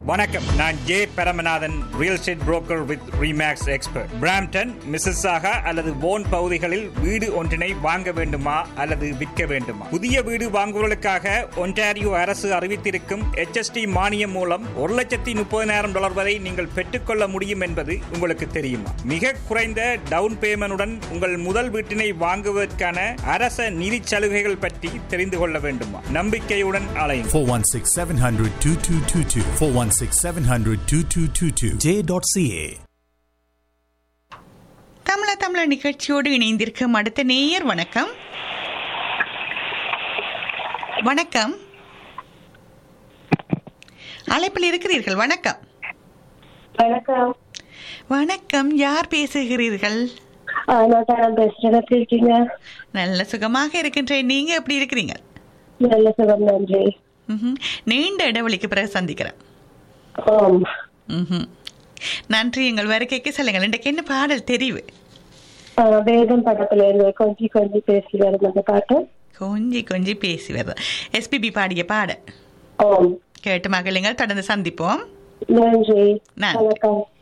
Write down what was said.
வணக்கம் நான் J Paramanathan real estate broker with Remax expert Brampton Mississauga அல்லது போன் பகுதிகளில் வீடு ஒன்றினை வாங்க வேண்டுமா அல்லது விற்க வேண்டுமா புதிய வீடு வாங்குவதற்காக ஒன்டாரியோ அரசு அறிவித்திருக்கும் HST மானியம் மூலம் ஒரு லட்சத்தி முப்பதினாயிரம் டாலர் வரை நீங்கள் பெற்றுக்கொள்ள முடியும் என்பது உங்களுக்கு தெரியுமா மிக குறைந்த டவுன் பேமெண்டுடன் உங்கள் முதல் வீட்டினை வாங்குவதற்கான அரச நிதி சலுகைகள் பற்றி தெரிந்து கொள்ள வேண்டுமா நம்பிக்கையுடன் அலையும் 416 700 2222. 416 700 2222. J.ca. தமிழ தமிழ நிகழ்ச்சியோடு இணைந்திருக்கும் அடுத்த நேயர் வணக்கம் வணக்கம் அழைப்பில் இருக்கிறீர்கள் வணக்கம் வணக்கம் வணக்கம் யார் பேசுகிறீர்கள் ஆ, நான் தரம் பேசுறேன் எப்படி இருக்கீங்க நல்ல சுகமாக இருக்கின்றேன் நீங்க எப்படி இருக்கிறீங்க நல்ல சுகம் நன்றி ம்ஹும். நீண்ட இடைவெளிக்கு பிறகு சந்திக்கிறேன் ஆம் ம்ஹும். நன்றி எங்கள் வருகைக்கு சொல்லுங்கள் இன்றைக்கு என்ன பாடல் தெரிவு ஆ, வேதம் படத்துல இருந்து கொஞ்சி கொஞ்சி பேசி வரும் அந்த பாட்டு கொஞ்சி கொஞ்சி பேசி வருது எஸ்பிபி பாடிய பாட ஆம் கேட்டு மகளுங்கள் தொடர்ந்து சந்திப்போம் நன்றி நன்றி. வணக்கம்